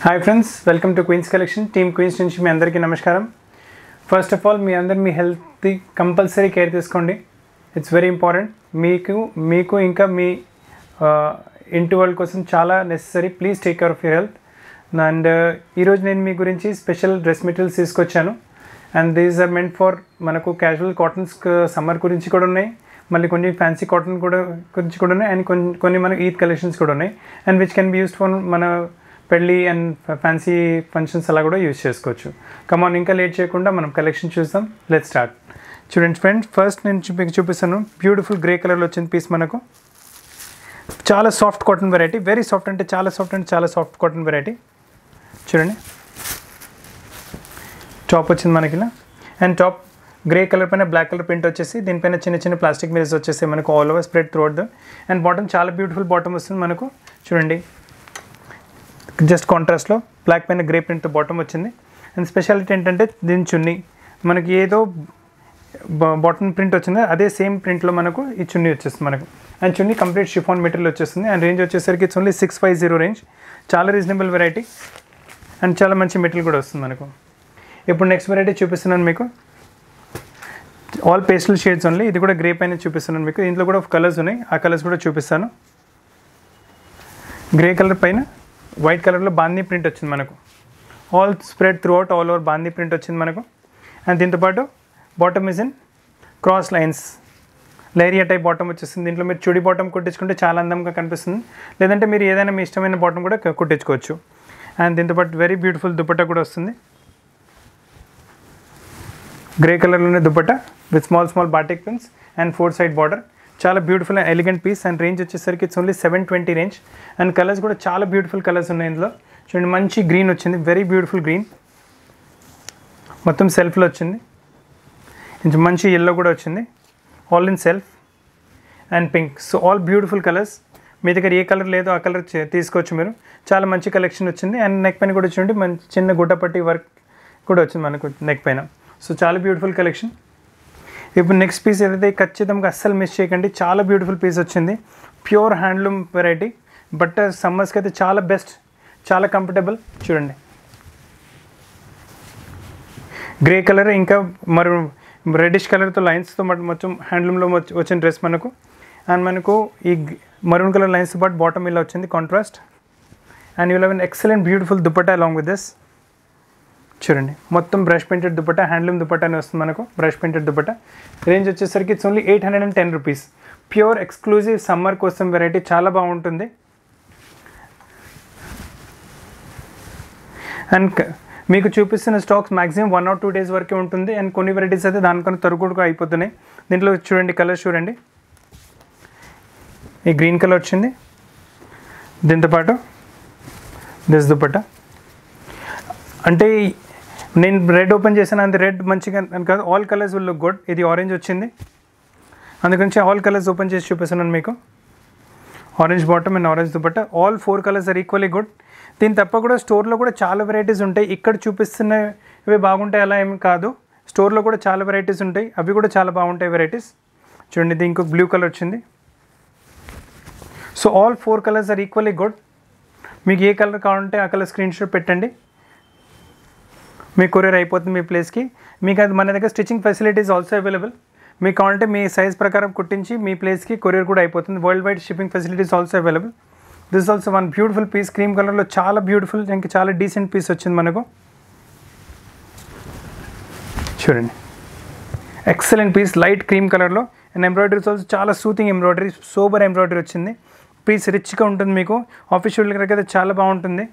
hi friends welcome to queens collection team queens నుంచి మీ అందరికీ నమస్కారం ఫస్ట్ ఆఫ్ ఆల్ మీ అందరు మీ హెల్త్ కంపల్సరీ కేర్ తీసుకోండి ఇట్స్ వెరీ ఇంపార్టెంట్ మీకు మీకు ఇంకా మీ ఆ, ఇంటి వాళ్ళ కోసం చాలా necessary please take care of your health and ఈరోజు నేను మీ గురించి స్పెషల్ డ్రెస్ మెటీరియల్స్ తీసుకొచ్చాను and these are meant for మనకు క్యాజువల్ కాటన్స్ సమ్మర్ గురించి కూడా ఉన్నాయి మళ్ళీ కొన్ని ఫ్యాన్సీ కాటన్ కూడా గురించి కూడా ఉన్నాయి అండ్ కొన్ని కొన్ని మన ఈద్ కలెక్షన్స్ కూడా ఉన్నాయి and which can be used for మన పెళ్ళి అండ్ ఫ్యాన్సీ ఫంక్షన్స్ అలా కూడా యూస్ చేసుకోవచ్చు కమాన్ ఇంకా లేట్ చేయకుండా మనం కలెక్షన్ చూద్దాం లెట్ స్టార్ట్ చూడండి ఫ్రెండ్స్ ఫస్ట్ నేను చూపి చూపిస్తాను బ్యూటిఫుల్ గ్రే కలర్లో వచ్చిన పీస్ మనకు చాలా soft cotton variety very soft అంటే చాలా సాఫ్ట్ అంటే చాలా సాఫ్ట్ కాటన్ వెరైటీ చూడండి టాప్ వచ్చింది మనకి ఇలా అండ్ టాప్ గ్రే కలర్ పైన బ్లాక్ కలర్ ప్రింట్ వచ్చేసి దీనిపైన చిన్న చిన్న ప్లాస్టిక్ మిరర్స్ వచ్చేసి మనకు all over spread through the and bottom చాలా బ్యూటిఫుల్ బాటమ్ వస్తుంది మనకు చూడండి జస్ట్ కాంట్రాస్ట్లో బ్లాక్ పైన గ్రే ప్రింట్ బాటమ్ వచ్చింది అండ్ స్పెషాలిటీ ఏంటంటే దీని చున్నీ మనకి ఏదో బాటమ్ ప్రింట్ వచ్చిందో అదే సేమ్ ప్రింట్లో మనకు ఈ చున్నీ వచ్చేస్తుంది మనకు and chunni complete chiffon material వచ్చేస్తుంది అండ్ రేంజ్ వచ్చేసరికి it's only six five zero range చాలా రీజనబుల్ వెరైటీ అండ్ చాలా మంచి మెటీరియల్ కూడా వస్తుంది మనకు ఇప్పుడు నెక్స్ట్ వెరైటీ చూపిస్తున్నాను మీకు ఆల్ పేస్టల్ షేడ్స్ ఓన్లీ ఇది కూడా గ్రే పైన చూపిస్తున్నాను మీకు ఇందులో కూడా కలర్స్ ఉన్నాయి ఆ కలర్స్ కూడా చూపిస్తాను గ్రే కలర్ పైన వైట్ కలర్లో బాందీ ప్రింట్ వచ్చింది మనకు all spread throughout all over bandhani print వచ్చింది మనకు అండ్ దీంతోపాటు bottom is in cross lines leheriya type bottom వచ్చేస్తుంది దీంట్లో మీరు చుడి బాటమ్ కుట్టించుకుంటే చాలా అందంగా కనిపిస్తుంది లేదంటే మీరు ఏదైనా మీ ఇష్టమైన బాటమ్ కూడా కు- కుట్టించుకోవచ్చు అండ్ దీంతోపాటు వెరీ బ్యూటిఫుల్ దుపట్టా కూడా వస్తుంది గ్రే కలర్లోనే dupatta with small small batik pins and four side border చాలా beautiful and elegant piece and range వచ్చేసరికి it's only seven twenty range and colours కూడా చాలా బ్యూటిఫుల్ కలర్స్ ఉన్నాయి ఇందులో చూడండి మంచి గ్రీన్ వచ్చింది వెరీ బ్యూటిఫుల్ గ్రీన్ మొత్తం సెల్ఫ్లో వచ్చింది కొంచెం మంచి ఎల్లో కూడా వచ్చింది all in self and pink so all beautiful colours మీ దగ్గర ఏ కలర్ లేదో ఆ కలర్ తీసుకోవచ్చు మీరు చాలా మంచి కలెక్షన్ వచ్చింది అండ్ నెక్ పైన కూడా చూడండి మంచి చిన్న గుట్టపట్టి వర్క్ కూడా వచ్చింది మనకు నెక్ పైన సో చాలా బ్యూటిఫుల్ కలెక్షన్ ఇప్పుడు నెక్స్ట్ పీస్ ఏదైతే ఖచ్చితంగా అస్సలు మిస్ చేయకండి చాలా బ్యూటిఫుల్ పీస్ వచ్చింది ప్యూర్ హ్యాండ్లూమ్ వెరైటీ బట్ సమ్మర్స్కి అయితే చాలా బెస్ట్ చాలా కంఫర్టబుల్ చూడండి గ్రే కలర్ ఇంకా మరి రెడిష్ కలర్తో లైన్స్తో మొత్తం హ్యాండ్లూమ్లో వచ్చిన డ్రెస్ మనకు అండ్ మనకు ఈ మరూన్ కలర్ లైన్స్తో పాటు బాటమ్ ఇలా వచ్చింది contrast and you love an excellent beautiful dupatta along with this చూడండి మొత్తం brush painted dupatta handloom dupatta అని వస్తుంది మనకు బ్రష్ పెయింటెడ్ దుపట్టా రేంజ్ వచ్చేసరికి it's only eight hundred and ten rupees pure exclusive summer కోసం వెరైటీ చాలా బాగుంటుంది అండ్ క- మీకు చూపిస్తున్న stocks maximum one or two days వరకే ఉంటుంది అండ్ కొన్ని వెరైటీస్ అయితే దానికన్నా తరుగుడుగా అయిపోతున్నాయి దీంట్లో చూడండి కలర్ చూడండి ఈ గ్రీన్ కలర్ వచ్చింది దీంతోపాటు దిస్ దుపట్టా అంటే ఈ- నేను రెడ్ ఓపెన్ చేశాను అంత రెడ్ మంచిగా అని కాదు all colours will look good ఇది ఆరెంజ్ వచ్చింది అందుగురించి ఆల్ కలర్స్ ఓపెన్ చేసి చూపిస్తున్నాను మీకు orange bottom and orange dupatta all four colours are equally good దీని తప్ప కూడా స్టోర్లో కూడా చాలా వెరైటీస్ ఉంటాయి ఇక్కడ చూపిస్తున్నవి బాగుంటాయి అలా ఏమి కాదు స్టోర్లో కూడా చాలా వెరైటీస్ ఉంటాయి అవి కూడా చాలా బాగుంటాయి వెరైటీస్ చూడండి ఇది ఇంకొక బ్లూ కలర్ వచ్చింది so all four colours are equally good మీకు ఏ కలర్ కావాలంటే ఆ కలర్ స్క్రీన్ షాట్ పెట్టండి మీ కొరియర్ అయిపోతుంది మీ ప్లేస్కి మీకు అది మన దగ్గర స్టిచ్చింగ్ ఫెసిలిటీస్ ఆల్సో అవైలబుల్ మీకు కావాలంటే మీ సైజ్ ప్రకారం కుట్టించి మీ ప్లేస్కి కొరియర్ కూడా అయిపోతుంది worldwide shipping facilities also available this also one beautiful piece cream కలర్లో చాలా బ్యూటిఫుల్ ఇంకా చాలా డీసెంట్ పీస్ వచ్చింది మనకు చూడండి ఎక్సలెంట్ పీస్ లైట్ క్రీమ్ కలర్లో అండ్ ఎంబ్రాయిడరీస్ ఆల్సో చాలా సూతింగ్ ఎంబ్రాయిడరీ సూపర్ ఎంబ్రాయిడరీ వచ్చింది పీస్ రిచ్గా ఉంటుంది మీకు ఆఫీస్ షూట్లకి అయితే చాలా బాగుంటుంది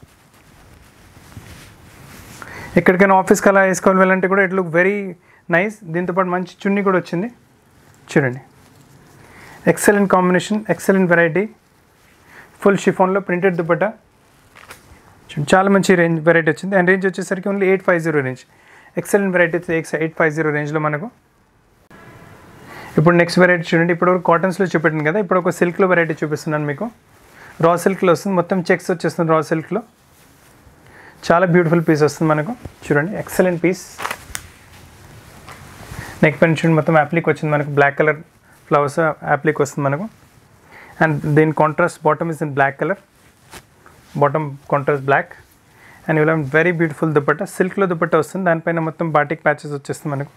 ఎక్కడికైనా ఆఫీస్కి అలా వేసుకోవాలి వెళ్ళాలంటే కూడా ఇట్ లుక్ వెరీ నైస్ దీంతోపాటు మంచి చున్నీ కూడా వచ్చింది చూడండి excellent combination excellent variety full షిఫాన్లో ప్రింటెడ్ దుపట్టా చూడండి, చాలా మంచి రేంజ్ వెరైటీ వచ్చింది అండ్ రేంజ్ వచ్చేసరికి only eight five zero range excellent variety eight five zero రేంజ్లో మనకు ఇప్పుడు నెక్స్ట్ వెరైటీ చూడండి ఇప్పుడు కాటన్స్లో చూపెట్టాను కదా ఇప్పుడు ఒక సిల్క్లో వెరైటీ చూపిస్తున్నాను మీకు రా సిల్క్లో వస్తుంది మొత్తం చెక్స్ వచ్చేస్తుంది రా సిల్క్లో చాలా బ్యూటిఫుల్ పీస్ వస్తుంది మనకు చూడండి ఎక్సలెంట్ పీస్ నెక్ పైన చూడండి మొత్తం యాప్లిక్ వచ్చింది మనకు బ్లాక్ కలర్ ఫ్లవర్స్ యాప్లిక్ వస్తుంది మనకు అండ్ దీని contrast bottom is in black colour bottom contrast black and ఇలా వెరీ బ్యూటిఫుల్ దుపట్టా సిల్క్లో దుపట్టా వస్తుంది దానిపైన మొత్తం బాటిక్ ప్యాచెస్ వచ్చేస్తుంది మనకు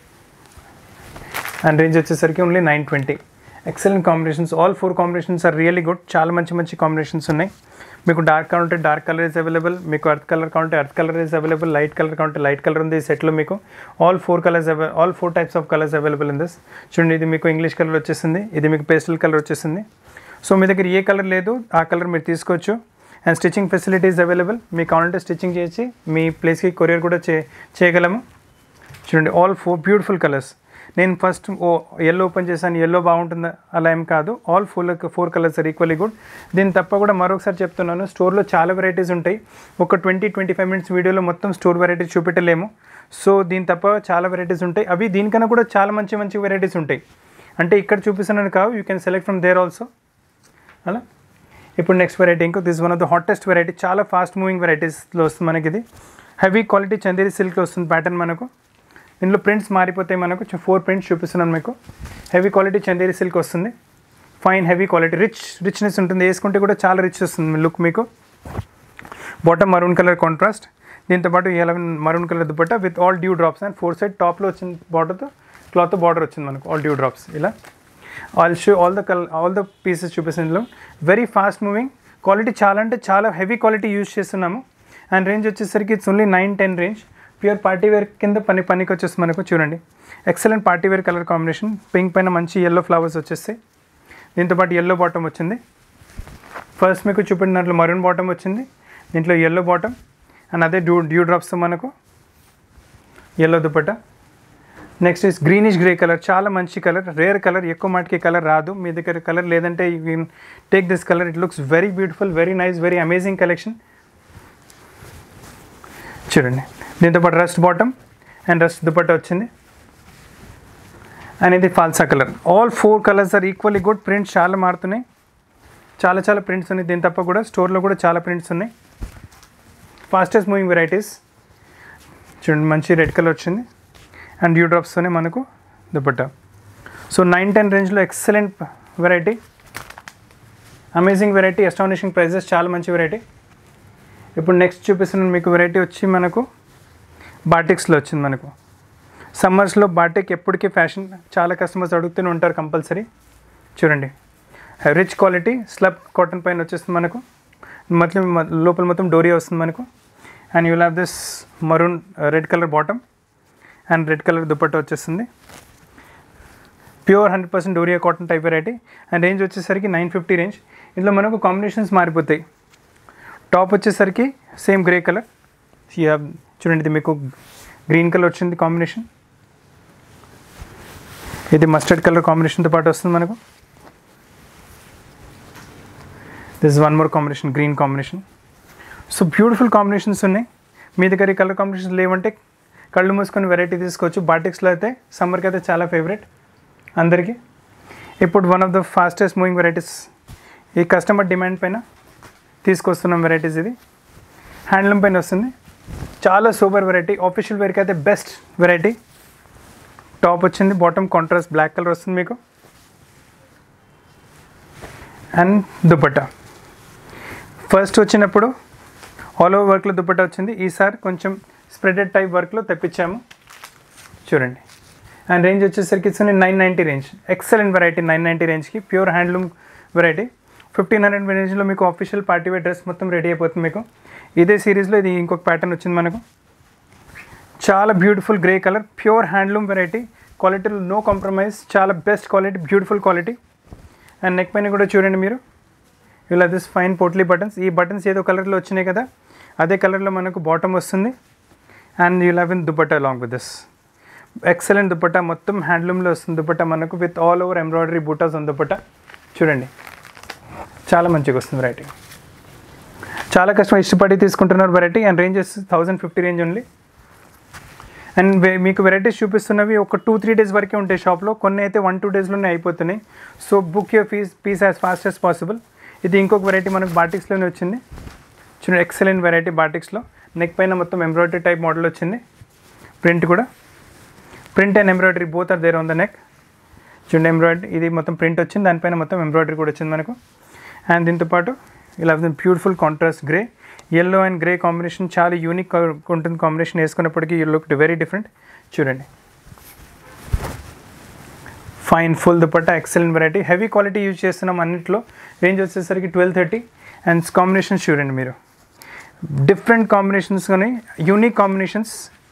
అండ్ రేంజ్ వచ్చేసరికి only nine twenty excellent combinations all four combinations are really good చాలా మంచి మంచి కాంబినేషన్స్ ఉన్నాయి మీకు డార్క్ కావాలంటే డార్క్ కలర్ ఇస్ అవైలబుల్ మీకు అర్త్ కలర్ కావాలంటే earth colour is available light colour కావాలంటే లైట్ కలర్ ఉంది ఈ సెట్లో మీకు all four colours all four types of colours available in this చూడండి ఇది మీకు ఇంగ్లీష్ కలర్ వచ్చేసింది ఇది మీకు పేస్టల్ కలర్ వచ్చేసింది సో మీ దగ్గర ఏ కలర్ లేదు ఆ కలర్ మీరు తీసుకోవచ్చు అండ్ స్టిచ్చింగ్ ఫెసిలిటీస్ అవైలబుల్ మీకు కావాలంటే స్టిచ్చింగ్ చేసి మీ ప్లేస్కి కొరియర్ కూడా చే చేయగలము చూడండి ఆల్ ఫోర్ బ్యూటిఫుల్ కలర్స్ నేను ఫస్ట్ ఓ ఎల్లో ఓపెన్ చేశాను ఎల్లో బాగుంటుందా అలా ఏం కాదు all four four colours are equally good దీని తప్ప కూడా మరొకసారి చెప్తున్నాను స్టోర్లో చాలా వెరైటీస్ ఉంటాయి ఒక ట్వంటీ ట్వంటీ ఫైవ్ మినిట్స్ వీడియోలో మొత్తం స్టోర్ వెరైటీస్ చూపెట్టలేము సో దీని తప్ప చాలా వెరైటీస్ ఉంటాయి అవి దీనికన్నా కూడా చాలా మంచి మంచి వెరైటీస్ ఉంటాయి అంటే ఇక్కడ చూపిస్తున్నాను కావు you can select from there also అలా ఇప్పుడు నెక్స్ట్ వెరైటీ ఇంకో this one of the hottest variety చాలా ఫాస్ట్ మూవింగ్ వెరైటీస్లో వస్తుంది మనకి ఇది హెవీ క్వాలిటీ చందేరి సిల్క్లో వస్తుంది ప్యాటర్న్ మనకు దీనిలో ప్రింట్స్ మారిపోతాయి మనకు ఫోర్ ప్రింట్స్ చూపిస్తున్నాను మీకు హెవీ క్వాలిటీ చందేరి సిల్క్ వస్తుంది fine heavy quality rich richness ఉంటుంది వేసుకుంటే కూడా చాలా రిచ్ వస్తుంది లుక్ మీకు బాటమ్ మరూన్ కలర్ కాంట్రాస్ట్ దీంతో పాటు eleven maroon colour dupatta with all dew drops and four side టాప్లో వచ్చిన బార్డర్తో క్లాత్ బార్డర్ వచ్చింది మనకు ఆల్ డ్యూ డ్రాప్స్ ఇలా all show all the colour all the pieces చూపిస్తుంది వెరీ ఫాస్ట్ మూవింగ్ క్వాలిటీ చాలా అంటే చాలా హెవీ క్వాలిటీ యూజ్ చేస్తున్నాము అండ్ రేంజ్ వచ్చేసరికి it's only nine ten range pure party wear కింద పని పనికి వచ్చేసి మనకు చూడండి excellent party wear colour combination pink పైన మంచి ఎల్లో ఫ్లవర్స్ వచ్చేస్తాయి దీంతో పాటు ఎల్లో బాటమ్ వచ్చింది ఫస్ట్ మీకు చూపినట్లు మరూన్ బాటమ్ వచ్చింది దీంట్లో ఎల్లో బాటమ్ అండ్ అదే డ్యూ డ్యూ డ్రాప్స్తో మనకు yellow dupatta next is greenish grey colour చాలా మంచి కలర్ రేర్ కలర్ ఎక్కువ మాటికి కలర్ రాదు మీ దగ్గర కలర్ లేదంటే you take this colour it looks very beautiful very nice very amazing collection చూడండి దీంతో పాటు rust bottom and rust dupatta వచ్చింది అండ్ ఇది ఫాల్సా colour all four colours are equally good prints చాలా మారుతున్నాయి చాలా చాలా ప్రింట్స్ ఉన్నాయి దీని తప్ప కూడా స్టోర్లో కూడా చాలా ప్రింట్స్ ఉన్నాయి ఫాస్టెస్ట్ మూవింగ్ వెరైటీస్ చూడండి మంచి రెడ్ కలర్ వచ్చింది అండ్ డ్యూ డ్రాప్స్తోనే మనకు దుపట్టా సో నైన్ టెన్ రేంజ్లో excellent variety amazing variety astonishing prices చాలా మంచి వెరైటీ ఇప్పుడు నెక్స్ట్ చూపిస్తున్న మీకు వెరైటీ వచ్చి మనకు బాటిక్స్లో వచ్చింది మనకు సమ్మర్స్లో బాటిక్ ఎప్పటికీ ఫ్యాషన్ చాలా కస్టమర్స్ అడుగుతూనే ఉంటారు కంపల్సరీ చూడండి రిచ్ క్వాలిటీ స్లబ్ కాటన్ పైన వచ్చేస్తుంది మనకు మొత్తం లోపల మొత్తం డోరియా వస్తుంది మనకు and you have this maroon red colour bottom and red colour dupatta వచ్చేస్తుంది pure hundred percent doria cotton type variety and range వచ్చేసరికి నైన్ ఫిఫ్టీ రేంజ్ ఇందులో మనకు కాంబినేషన్స్ మారిపోతాయి టాప్ వచ్చేసరికి సేమ్ గ్రే కలర్ చూడండి ఇది మీకు గ్రీన్ కలర్ వచ్చింది కాంబినేషన్ ఇది మస్టర్డ్ కలర్ కాంబినేషన్తో పాటు వస్తుంది మనకు this one more combination green combination so beautiful combinations ఉన్నాయి మీ దగ్గర ఈ కలర్ కాంబినేషన్స్ లేవంటే కళ్ళు మూసుకొని వెరైటీ తీసుకోవచ్చు బాటిక్స్లో అయితే సమ్మర్కి అయితే చాలా ఫేవరెట్ అందరికీ ఇప్పుడు one of the fastest moving varieties ఈ కస్టమర్ డిమాండ్ పైన తీసుకొస్తున్నాం వెరైటీస్ ఇది హ్యాండ్లూమ్ పైన వస్తుంది చాలా సూపర్ వెరైటీ ఆఫీషియల్ వేర్కి అయితే బెస్ట్ వెరైటీ టాప్ వచ్చింది బాటమ్ కాంట్రాస్ట్ బ్లాక్ కలర్ వస్తుంది మీకు అండ్ దుపట్టా ఫస్ట్ వచ్చినప్పుడు ఆల్ ఓవర్ వర్క్లో దుపట్టా వచ్చింది ఈసారి కొంచెం స్ప్రెడెడ్ టైప్ వర్క్లో తెప్పించాము చూడండి అండ్ రేంజ్ వచ్చేసరికి it's nine ninety range excellent variety nine ninety రేంజ్కి pure handloom variety fifteen hundred రేంజ్లో మీకు ఆఫీషియల్ పార్టీ వేర్ డ్రెస్ మొత్తం రెడీ అయిపోతుంది మీకు ఇదే సిరీస్లో ఇది ఇంకొక ప్యాటర్న్ వచ్చింది మనకు చాలా beautiful grey colour pure handloom variety క్వాలిటీలో నో కాంప్రమైజ్ చాలా best quality beautiful quality and neck పైన కూడా చూడండి మీరు ఇలా దిస్ ఫైన్ పోట్లీ బటన్స్ ఈ బటన్స్ ఏదో కలర్లో వచ్చినాయి కదా అదే కలర్లో మనకు బాటమ్ వస్తుంది and you have in dupatta along with this excellent dupatta మొత్తం హ్యాండ్లూమ్లో వస్తుంది దుపట్టా మనకు విత్ ఆల్ ఓవర్ ఎంబ్రాయిడరీ బూటాస్ ఉంది దుపట్టా చూడండి చాలా మంచిగా వస్తుంది వెరైటీ చాలా కస్టమర్ ఇష్టపడి తీసుకుంటున్నారు variety and ranges thousand fifty range only and వే- మీకు వెరైటీస్ చూపిస్తున్నవి ఒక టూ త్రీ డేస్ వరకే ఉంటాయి షాప్లో కొన్ని అయితే వన్ టూ డేస్లోనే అయిపోతున్నాయి so book your fees piece as fast as possible ఇది ఇంకొక వెరైటీ మనకు బాటిక్స్లోనే వచ్చింది చూడండి ఎక్సలెంట్ వెరైటీ బాటిక్స్లో నెక్ పైన మొత్తం ఎంబ్రాయిడరీ టైప్ మోడల్ వచ్చింది ప్రింట్ కూడా print and embroidery both are there on the neck చూడండి ఎంబ్రాయిడరీ ఇది మొత్తం ప్రింట్ వచ్చింది దానిపైన మొత్తం ఎంబ్రాయిడరీ కూడా వచ్చింది మనకు అండ్ దీంతో పాటు ఇలా beautiful contrast grey yellow and grey combination చాలా యూనిక్ ఉంటుంది కాంబినేషన్ వేసుకున్నప్పటికీ యూ లుక్ వెరీ డిఫరెంట్ చూడండి fine full dupatta excellent variety heavy quality use చేస్తున్నాం అన్నింటిలో రేంజ్ వచ్చేసరికి ట్వెల్వ్ థర్టీ అండ్ కాంబినేషన్స్ చూడండి మీరు డిఫరెంట్ కాంబినేషన్స్ కానీ యూనిక్ కాంబినేషన్స్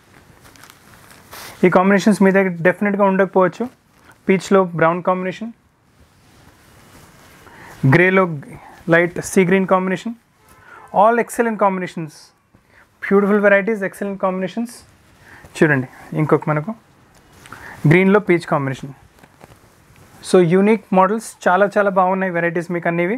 ఈ కాంబినేషన్స్ మీ దగ్గర డెఫినెట్గా ఉండకపోవచ్చు పీచ్లో బ్రౌన్ కాంబినేషన్ గ్రేలో light sea green combination all excellent combinations beautiful varieties excellent combinations చూడండి ఇంకొక మనకు గ్రీన్లో peach combination so unique models చాలా చాలా బాగున్నాయి వెరైటీస్ మీకు అన్నివి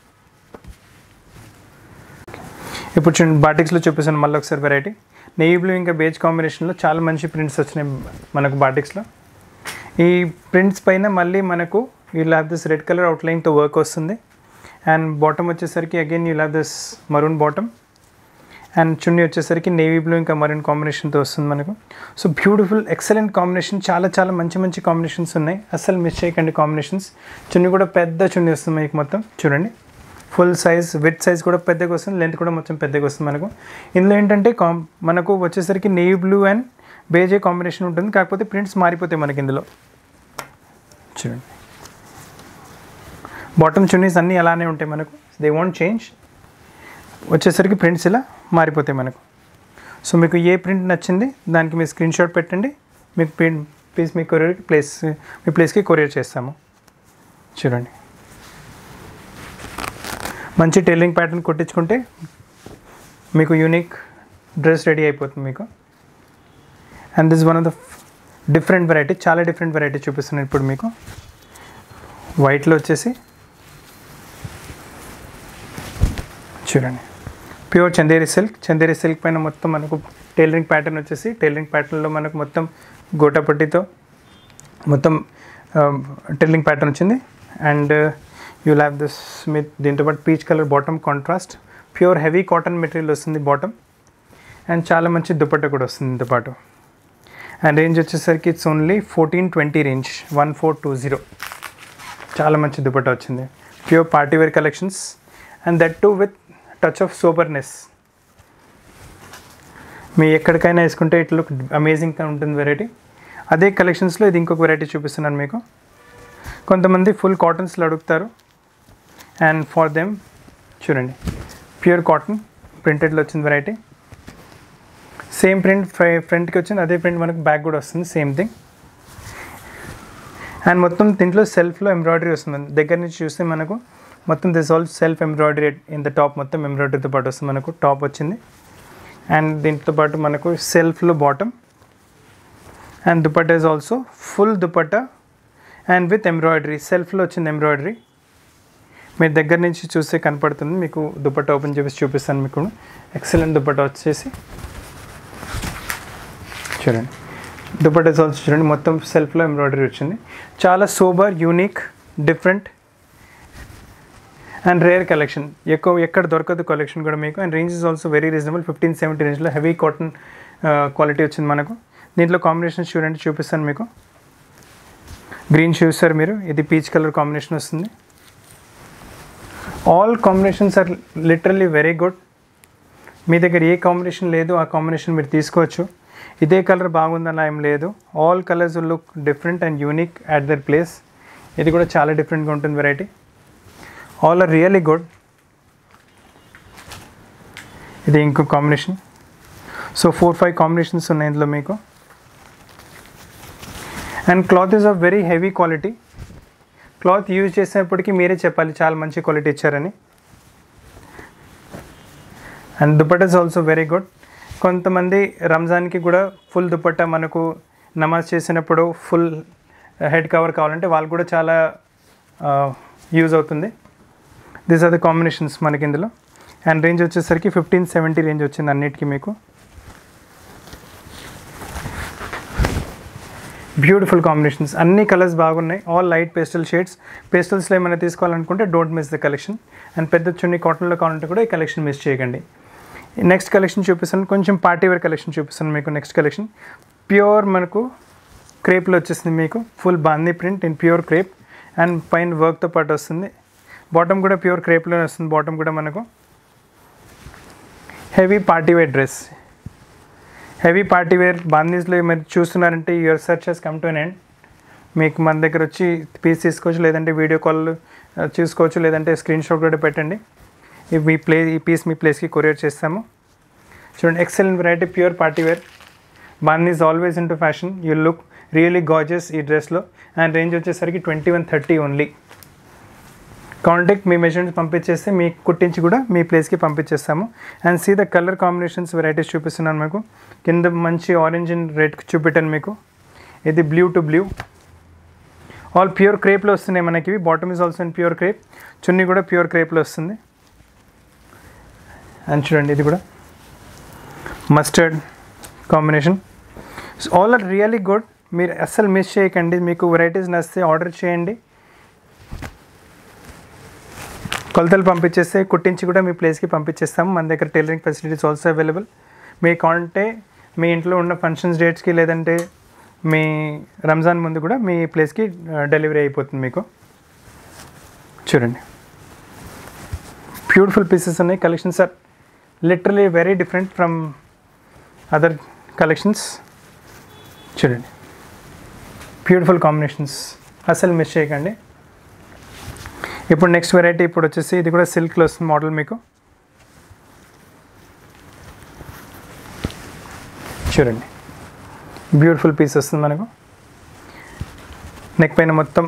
ఇప్పుడు చూడండి బాటిక్స్లో చూపిస్తాను మళ్ళీ ఒకసారి వెరైటీ నెయ్యి బ్లూ ఇంకా బేజ్ కాంబినేషన్లో చాలా మంచి ప్రింట్స్ వచ్చినాయి మనకు బాటిక్స్లో ఈ ప్రింట్స్ పైన మళ్ళీ మనకు you have this red colour అవుట్లైన్తో వర్క్ వస్తుంది అండ్ బాటమ్ వచ్చేసరికి again you have this maroon bottom and chunni వచ్చేసరికి నేవీ బ్లూ ఇంకా మరూన్ కాంబినేషన్తో వస్తుంది మనకు సో బ్యూటిఫుల్ ఎక్సలెంట్ కాంబినేషన్ చాలా చాలా మంచి మంచి కాంబినేషన్స్ ఉన్నాయి అస్సలు మిస్ చేయకండి కాంబినేషన్స్ చున్నీ కూడా పెద్ద చున్నీ వస్తుంది మీకు మొత్తం చూడండి ఫుల్ సైజ్ విత్ సైజ్ కూడా పెద్దగా వస్తుంది లెంత్ కూడా మొత్తం పెద్దగా వస్తుంది మనకు ఇందులో ఏంటంటే కాం మనకు వచ్చేసరికి navy blue and beige combination ఉంటుంది కాకపోతే ప్రింట్స్ మారిపోతాయి మనకి ఇందులో చూడండి బాటమ్ చున్నీస్ అన్నీ అలానే ఉంటాయి మనకు దే వాంట్ చేంజ్ వచ్చేసరికి ప్రింట్స్ ఇలా మారిపోతాయి మనకు సో మీకు ఏ ప్రింట్ నచ్చింది దానికి మీరు స్క్రీన్ షాట్ పెట్టండి మీకు ప్రింట్ ప్లీజ్ మీ కొరియర్కి ప్లేస్ మీ ప్లేస్కి కొరియర్ చేస్తాము చూడండి మంచి టైలరింగ్ ప్యాటర్న్ కుట్టించుకుంటే మీకు యూనిక్ డ్రెస్ రెడీ అయిపోతుంది మీకు and this one of the different variety చాలా డిఫరెంట్ వెరైటీ చూపిస్తున్నాను ఇప్పుడు మీకు వైట్లో వచ్చేసి చూడండి pure Chanderi silk Chanderi silk పైన మొత్తం మనకు టైలరింగ్ ప్యాటర్న్ వచ్చేసి టైలరింగ్ ప్యాటర్న్లో మనకు మొత్తం గోటాపట్టితో మొత్తం టైలరింగ్ ప్యాటర్న్ వచ్చింది అండ్ యూ హ్యావ్ దిస్ మీ దీంతో పాటు peach colour bottom contrast pure heavy cotton material వస్తుంది బాటమ్ అండ్ చాలా మంచి దుపట్టా కూడా వస్తుంది దీంతో పాటు అండ్ రేంజ్ వచ్చేసరికి it's only fourteen twenty range one four two zero చాలా మంచి దుపట్టా వచ్చింది pure party wear collections and that too with touch of superness మీ ఎక్కడికైనా వేసుకుంటే ఇట్ లుక్ అమేజింగ్గా ఉంటుంది వెరైటీ అదే కలెక్షన్స్లో ఇది ఇంకొక వెరైటీ చూపిస్తున్నాను మీకు కొంతమంది ఫుల్ కాటన్స్లో అడుగుతారు అండ్ ఫర్ దెమ్ చూడండి ప్యూర్ కాటన్ ప్రింటెడ్లో వచ్చింది వెరైటీ సేమ్ ప్రింట్ ఫ్రంట్కి వచ్చింది అదే ప్రింట్ మనకు బ్యాక్ కూడా వస్తుంది సేమ్ థింగ్ అండ్ మొత్తం దీంట్లో సెల్ఫ్లో ఎంబ్రాయిడరీ వస్తుంది దగ్గర నుంచి చూస్తే మనకు మొత్తం this all self embroidery in the top మొత్తం ఎంబ్రాయిడరీతో పాటు వస్తుంది మనకు టాప్ వచ్చింది అండ్ దీంతో పాటు మనకు సెల్ఫ్లో bottom and dupatta is also full dupatta and with embroidery సెల్ఫ్లో వచ్చింది ఎంబ్రాయిడరీ మీరు దగ్గర నుంచి చూస్తే కనపడుతుంది మీకు దుపట్టా ఓపెన్ చేసి చూపిస్తాను మీకు ఎక్సలెంట్ దుపట్టా వచ్చేసి చూడండి దుపట్టా ఆల్సో చూడండి మొత్తం సెల్ఫ్లో ఎంబ్రాయిడరీ వచ్చింది చాలా super unique different and rare collection ఎక్కువ ఎక్కడ దొరకదు కలెక్షన్ కూడా మీకు and range is also very reasonable fifteen seventy రేంజ్లో హెవీ కాటన్ క్వాలిటీ వచ్చింది మనకు దీంట్లో కాంబినేషన్స్ చూడండి చూపిస్తాను మీకు గ్రీన్ చూస్తారు మీరు ఇది పీచ్ కలర్ కాంబినేషన్ వస్తుంది all combinations are literally very good మీ దగ్గర ఏ కాంబినేషన్ లేదు ఆ కాంబినేషన్ మీరు తీసుకోవచ్చు ఇదే కలర్ బాగుందన్న ఏం లేదు all colours look different and unique at their place ఇది కూడా చాలా డిఫరెంట్గా ఉంటుంది variety all are really good ఇది ఇంకో combination so four five combinations ఉన్నాయి ఇందులో మీకు and cloth is of very heavy quality cloth use చేసేప్పటికీ మీరే చెప్పాలి చాలా మంచి క్వాలిటీ ఇచ్చారని and dupatta is also very good కొంతమంది రంజాన్కి కూడా ఫుల్ దుపట్టా మనకు నమాజ్ చేసినప్పుడు ఫుల్ హెడ్ కవర్ కావాలంటే వాళ్ళు కూడా చాలా యూజ్ అవుతుంది దీస్ ఆర్ ద కాంబినేషన్స్ మనకి ఇందులో అండ్ రేంజ్ వచ్చేసరికి ఫిఫ్టీన్ సెవెంటీ రేంజ్ వచ్చింది అన్నిటికీ మీకు బ్యూటిఫుల్ కాంబినేషన్స్ అన్ని కలర్స్ బాగున్నాయి ఆల్ లైట్ పేస్టల్ షేడ్స్ పేస్టల్స్లో ఏమైనా తీసుకోవాలనుకుంటే don't miss the collection and పెద్ద చున్ని కాటన్లో కావాలంటే కూడా ఈ కలెక్షన్ మిస్ చేయకండి నెక్స్ట్ కలెక్షన్ చూపిస్తాను కొంచెం పార్టీ వేర్ కలెక్షన్ చూపిస్తాను మీకు నెక్స్ట్ కలెక్షన్ ప్యూర్ మనకు క్రేప్లో వచ్చేసింది మీకు ఫుల్ బాందీ print in pure crepe and పైన వర్క్తో పాటు వస్తుంది బాటమ్ కూడా ప్యూర్ క్రేప్లోనే వస్తుంది బాటమ్ కూడా మనకు heavy party wear dress heavy party wear బాందీస్లో మీరు చూస్తున్నారంటే your search has come to an end మీకు మన దగ్గర వచ్చి పీస్ తీసుకోవచ్చు లేదంటే వీడియో కాల్ చూసుకోవచ్చు లేదంటే స్క్రీన్ షాట్ కూడా పెట్టండి ఈ మీ ప్లే ఈ పీస్ మీ ప్లేస్కి కొరియర్ చేస్తాము చూడండి excellent variety pure party wear బాన్ is always in to fashion you look really gorgeous ఈ డ్రెస్లో అండ్ రేంజ్ వచ్చేసరికి twenty one thirty only contact మీ మెజర్మెంట్స్ పంపించేస్తే మీకు కుట్టించి కూడా మీ ప్లేస్కి పంపించేస్తాము and see the colour combinations varieties చూపిస్తున్నాను మీకు కింద మంచి ఆరెంజ్ అండ్ రెడ్ చూపెట్టాను మీకు ఇది blue to blue all pure క్రేప్లో వస్తున్నాయి మనకి bottom is also in pure crepe chunni కూడా ప్యూర్ క్రేప్లో వస్తుంది అండ్ చూడండి ఇది కూడా mustard combination all are really good మీరు అస్సలు మిస్ చేయకండి మీకు వెరైటీస్ నచ్చితే ఆర్డర్ చేయండి కొలతలు పంపించేస్తే కుట్టించి కూడా మీ ప్లేస్కి పంపించేస్తాము మన దగ్గర టైలరింగ్ ఫెసిలిటీస్ ఆల్సో అవైలబుల్ మీ కాంటే మీ ఇంట్లో ఉన్న ఫంక్షన్స్ డేట్స్కి లేదంటే మీ రంజాన్ ముందు కూడా మీ ప్లేస్కి డెలివరీ అయిపోతుంది మీకు చూడండి బ్యూటిఫుల్ పీసెస్ ఉన్నాయి collections are literally very different from other collections చూడండి బ్యూటిఫుల్ కాంబినేషన్స్ అసలు మిస్ చేయకండి ఇప్పుడు నెక్స్ట్ వెరైటీ ఇప్పుడు వచ్చేసి ఇది కూడా సిల్క్లో వస్తుంది మోడల్ మీకు చూడండి బ్యూటిఫుల్ పీస్ వస్తుంది మనకు నెక్ పైన మొత్తం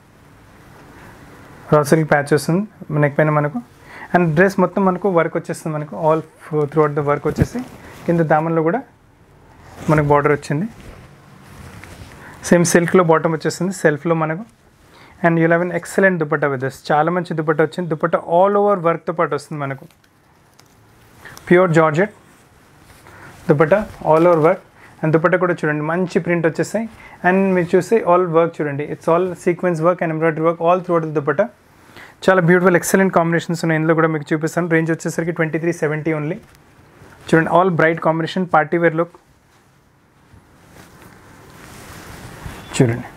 రాసిల్ ప్యాచ్ వస్తుంది నెక్ పైన మనకు అండ్ డ్రెస్ మొత్తం మనకు వర్క్ వచ్చేస్తుంది మనకు all throughout the work వచ్చేసి కింద దామన్లో కూడా మనకు బార్డర్ వచ్చింది సేమ్ సిల్క్లో బాటమ్ వచ్చేస్తుంది సెల్ఫ్లో మనకు and you eleven excellent dupatta with this చాలా మంచి దుపట్టా వచ్చింది దుపట్టా ఆల్ ఓవర్ వర్క్తో పాటు వస్తుంది మనకు pure georgette dupatta all over work and dupatta కూడా చూడండి మంచి ప్రింట్ వచ్చేస్తాయి అండ్ మీరు చూస్తే ఆల్ వర్క్ చూడండి it's all sequence work and embroidery work all throughout dupatta చాలా బ్యూటిఫుల్ ఎక్సలెంట్ కాంబినేషన్స్ ఉన్నాయి ఇందులో కూడా మీకు చూపిస్తాను రేంజ్ వచ్చేసరికి ట్వంటీ త్రీ సెవెంటీ ఓన్లీ చూడండి all bright combination party wear look చూడండి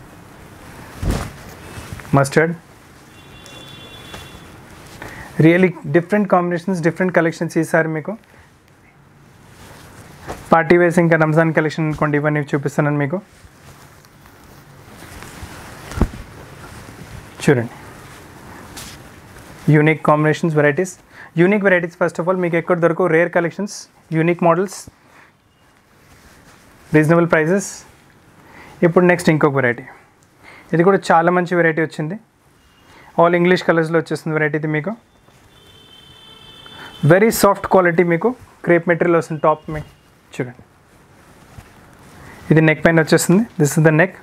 mustard really different combinations different collections ఈసారి మీకు పార్టీ వేస్ ఇంకా రంజాన్ కలెక్షన్ అనుకోండి ఇవన్నీ చూపిస్తున్నాను మీకు చూడండి unique combinations varieties unique varieties first of all మీకు ఎక్కడ దొరకవు rare collections unique models reasonable prices ఇప్పుడు నెక్స్ట్ ఇంకొక వెరైటీ ఇది కూడా చాలా మంచి వెరైటీ వచ్చింది ఆల్ ఇంగ్లీష్ కలర్స్లో వచ్చేస్తుంది వెరైటీ ఇది మీకు వెరీ సాఫ్ట్ క్వాలిటీ మీకు క్రేప్ మెటీరియల్ వస్తుంది టాప్ మీకు చూడండి ఇది నెక్ పైన వచ్చేస్తుంది this is the neck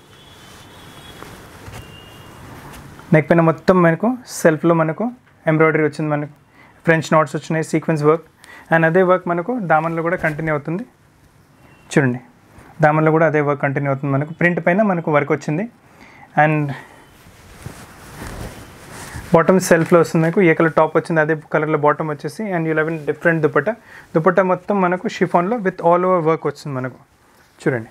neck పైన మొత్తం మనకు సెల్ఫ్లో మనకు ఎంబ్రాయిడరీ వచ్చింది మనకు ఫ్రెంచ్ నాట్స్ వచ్చినాయి సీక్వెన్స్ వర్క్ అండ్ అదే వర్క్ మనకు దామన్లో కూడా కంటిన్యూ అవుతుంది చూడండి దామన్లో కూడా అదే వర్క్ కంటిన్యూ అవుతుంది మనకు ప్రింట్ పైన మనకు వర్క్ వచ్చింది అండ్ బాటమ్ సెల్ఫ్లో వస్తుంది మీకు ఏ కలర్ టాప్ వచ్చింది అదే కలర్లో బాటమ్ వచ్చేసి and you eleven different dupatta dupatta మొత్తం మనకు షిఫాన్లో విత్ ఆల్ ఓవర్ వర్క్ వచ్చింది మనకు చూడండి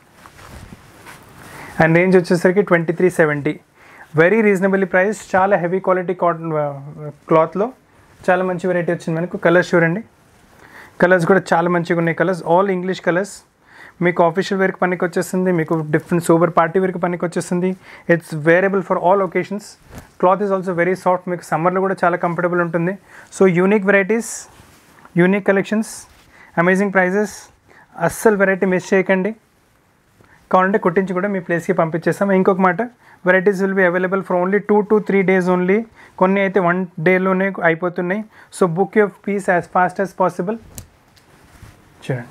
అండ్ రేంజ్ వచ్చేసరికి twenty three seventy very reasonably price చాలా హెవీ క్వాలిటీ కాటన్ క్లాత్లో చాలా మంచి వెరైటీ వచ్చింది మనకు కలర్స్ చూడండి కలర్స్ కూడా చాలా మంచిగా ఉన్నాయి కలర్స్ ఆల్ ఇంగ్లీష్ కలర్స్ మీకు ఆఫీషియల్ వేర్కి పనికి వచ్చేస్తుంది మీకు డిఫరెంట్ సూపర్ పార్టీ వేర్కి పనికి వచ్చేస్తుంది it's wearable for all occasions cloth is also very soft మీకు సమ్మర్లో కూడా చాలా కంఫర్టబుల్ ఉంటుంది so unique varieties unique collections amazing prices అస్సలు వెరైటీ మిస్ చేయకండి కావాలంటే కుట్టించి కూడా మీ ప్లేస్కి పంపించేస్తాం ఇంకొక మాట varieties will be available for only two to three days only కొన్ని అయితే వన్ డేలోనే అయిపోతున్నాయి so book your piece as fast as possible చూడండి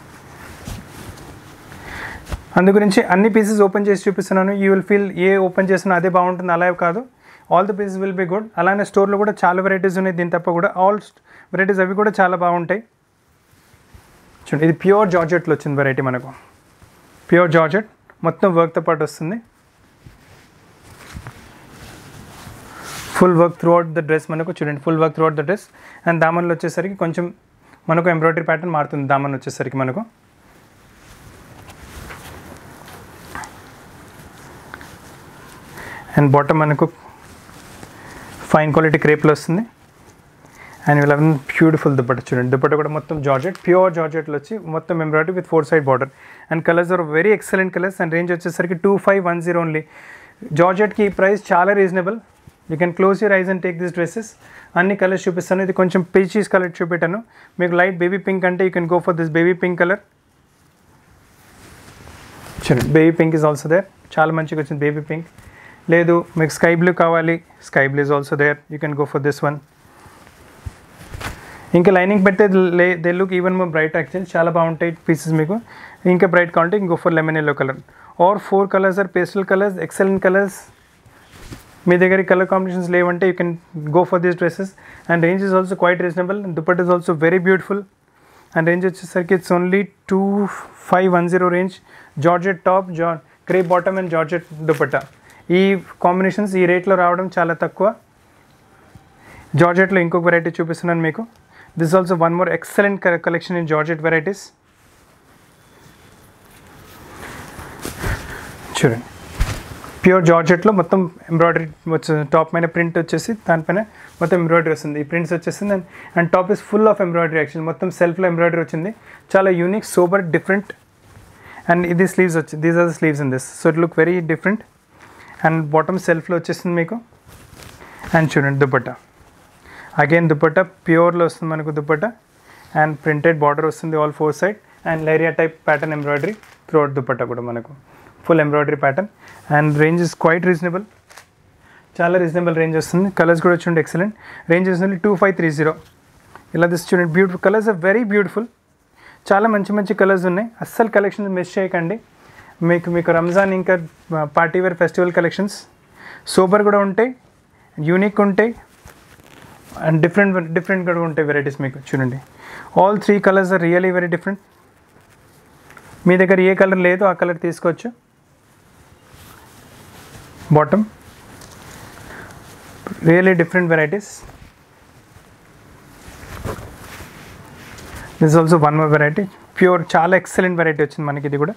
అందు గురించి అన్ని పీసెస్ ఓపెన్ చేసి చూపిస్తున్నాను you will feel a open చేసినా అదే బాగుంటుంది అలా కాదు all the pieces will be good అలానే స్టోర్లో కూడా చాలా వెరైటీస్ ఉన్నాయి దీని తప్ప కూడా ఆల్ వెరైటీస్ అవి కూడా చాలా బాగుంటాయి చూడండి ఇది ప్యూర్ జార్జెట్లో వచ్చింది వెరైటీ మనకు ప్యూర్ జార్జెట్ మొత్తం వర్క్తో పాటు వస్తుంది full work throughout the dress మనకు చూడండి full work throughout the dress and దామన్లో వచ్చేసరికి కొంచెం మనకు ఎంబ్రాయిడరీ ప్యాటర్న్ మారుతుంది దామన్ వచ్చేసరికి మనకు అండ్ బాటమ్ మనకు ఫైన్ క్వాలిటీ క్రేప్లో వస్తుంది అండ్ వీళ్ళ బ్యూటిఫుల్ దుప్పట చూడండి దుప్పట కూడా మొత్తం జార్జెట్ ప్యూర్ జార్జెట్లో వచ్చి మొత్తం embroidery with four side border and colours are very excellent colours and range వచ్చేసరికి two five one zero only జార్జెట్కి ఈ ప్రైస్ చాలా reasonable you can close your eyes and take this dresses అన్ని colours చూపిస్తాను ఇది కొంచెం పీచీస్ కలర్ చూపెట్టాను మీకు లైట్ బేబీ పింక్ అంటే you can go for this baby pink colour చూడండి baby pink is also there చాలా మంచిగా వచ్చింది బేబీ పింక్ లేదు మీకు స్కై బ్లూ కావాలి sky blue is also there you can go for this one ఇంకా lining పెడితే లే they look even more bright actual చాలా బాగుంటాయి పీసెస్ మీకు ఇంకా బ్రైట్ కావాలంటే ఇంకో for lemon yellow colour or four colours or pastel colours excellent colours మీ దగ్గర కలర్ కాంబినేషన్స్ లేవంటే you can go for these dresses and range is also quite reasonable dupatta is also very beautiful and range వచ్చేసరికి it's only two five one zero range georgette top జా crepe bottom and georgette dupatta ఈ combinations ఈ రేట్లో రావడం చాలా తక్కువ జార్జెట్లో ఇంకొక variety చూపిస్తున్నాను మీకు this also one more excellent collection in georgette varieties చూడండి ప్యూర్ జార్జెట్లో మొత్తం ఎంబ్రాయిడరీ వచ్చే టాప్ పైన ప్రింట్ వచ్చేసి దానిపైన మొత్తం ఎంబ్రాయిడరీ వస్తుంది ఈ ప్రింట్స్ వచ్చేసింది and and top is full of embroidery actual మొత్తం సెల్ఫ్లో ఎంబ్రాయిడరీ వచ్చింది చాలా యూనిక్ సూపర్ డిఫరెంట్ అండ్ ఇది స్లీవ్స్ వచ్చి these are the sleeves in this so it look very different and bottom సెల్ఫ్లో వచ్చేస్తుంది మీకు అండ్ చూడండి దుపట్టా అగైన్ దుపట్టా ప్యూర్లో వస్తుంది మనకు దుపట్టా అండ్ ప్రింటెడ్ బార్డర్ వస్తుంది all four side and leheriya type pattern embroidery throughout dupatta కూడా మనకు full embroidery pattern and range is quite reasonable చాలా రీజనబుల్ రేంజ్ వస్తుంది కలర్స్ కూడా చూడండి ఎక్సలెంట్ రేంజ్ వస్తుంది టూ ఫైవ్ త్రీ జీరో ఇలా దిస్ చూడండి beautiful colours are very beautiful చాలా మంచి మంచి కలర్స్ ఉన్నాయి అస్సలు కలెక్షన్స్ మిస్ చేయకండి మీకు మీకు రంజాన్ ఇంకా party wear festival collections super కూడా ఉంటాయి యూనిక్ ఉంటాయి అండ్ డిఫరెంట్ డిఫరెంట్ కూడా ఉంటాయి వెరైటీస్ మీకు చూడండి all three colours are really very different మీ దగ్గర ఏ కలర్ లేదో ఆ కలర్ తీసుకోవచ్చు bottom really different varieties this also one more variety pure చాలా ఎక్సలెంట్ వెరైటీ వచ్చింది మనకి ఇది కూడా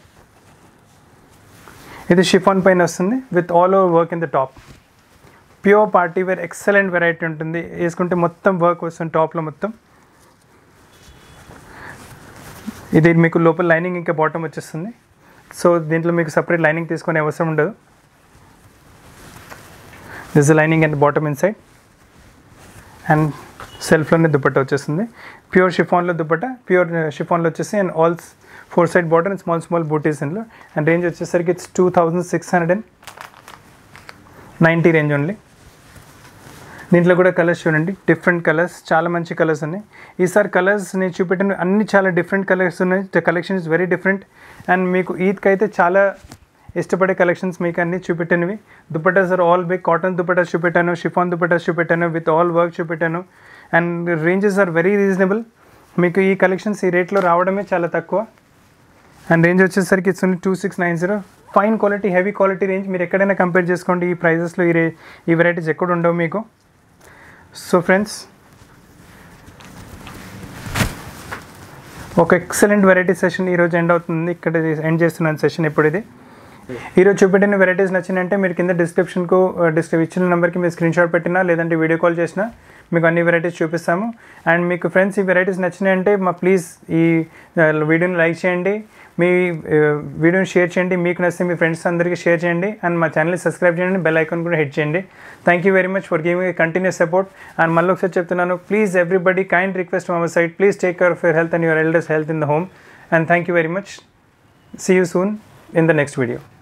ఇది షిఫాన్ పైన వస్తుంది with all over work in the top pure party wear excellent variety ఉంటుంది వేసుకుంటే మొత్తం వర్క్ వస్తుంది టాప్లో మొత్తం ఇది మీకు లోపల లైనింగ్ ఇంకా బాటమ్ వచ్చేస్తుంది సో దీంట్లో మీకు సపరేట్ లైనింగ్ తీసుకునే అవసరం ఉండదు this lining and bottom inside and సెల్ఫ్లోనే దుపట్ట వచ్చేస్తుంది ప్యూర్ షిఫాన్లో దుపట్ట ప్యూర్ షిఫాన్లో వచ్చేసి and all four side bottom and small small బూటీస్ ఇందులో అండ్ రేంజ్ వచ్చేసరికి it's two thousand six hundred and ninety range only దీంట్లో కూడా కలర్స్ చూడండి డిఫరెంట్ కలర్స్ చాలా మంచి కలర్స్ ఉన్నాయి ఈసారి కలర్స్ నేను చూపెట్టిన అన్ని చాలా డిఫరెంట్ కలర్స్ ఉన్నాయి the collection is very different and మీకు ఈద్కి అయితే చాలా ఇష్టపడే కలెక్షన్స్ మీకు అన్ని చూపెట్టినవి dupattas are all big cotton dupattas చూపెట్టాను షిఫాన్ దుపటాస్ చూపెట్టాను విత్ ఆల్ వర్క్ చూపెట్టాను and ranges are very reasonable మీకు ఈ కలెక్షన్స్ ఈ రేట్లో రావడమే చాలా తక్కువ అండ్ రేంజ్ వచ్చేసరికి it's only two six nine zero fine quality heavy quality range మీరు ఎక్కడైనా కంపేర్ చేసుకోండి ఈ ప్రైజెస్లో ఈ రే ఈ వెరైటీస్ ఎక్కడ ఉండవు మీకు సో ఫ్రెండ్స్ ఒక ఎక్సలెంట్ వెరైటీ సెషన్ ఈరోజు ఎండ్ అవుతుంది ఇక్కడ ఎండ్ చేస్తున్నాను సెషన్ ఇప్పుడు ఇది ఈరోజు చూపెట్టిన వెరైటీస్ నచ్చినంటే మీరు కింద డిస్క్రిప్షన్కు డిస్క్రిప్ ఇచ్చిన నెంబర్కి మీరు స్క్రీన్ షాట్ పెట్టినా లేదంటే వీడియో కాల్ చేసినా మీకు అన్ని వెరైటీస్ చూపిస్తాము అండ్ మీకు ఫ్రెండ్స్ ఈ వెరైటీస్ నచ్చినాయంటే మా ప్లీజ్ ఈ వీడియోని లైక్ చేయండి మీ వీడియోని షేర్ చేయండి మీకు నచ్చితే మీ ఫ్రెండ్స్ అందరికీ షేర్ చేయండి అండ్ మా ఛానల్ని సబ్స్క్రైబ్ చేయండి బెల్ ఐకాన్ కూడా హిట్ చేయండి thank you very much for giving continues support and మళ్ళీ ఒకసారి చెప్తున్నాను please everybody kind request our side please take care of your health and your elders health in the home and thank you very much see you soon in the next video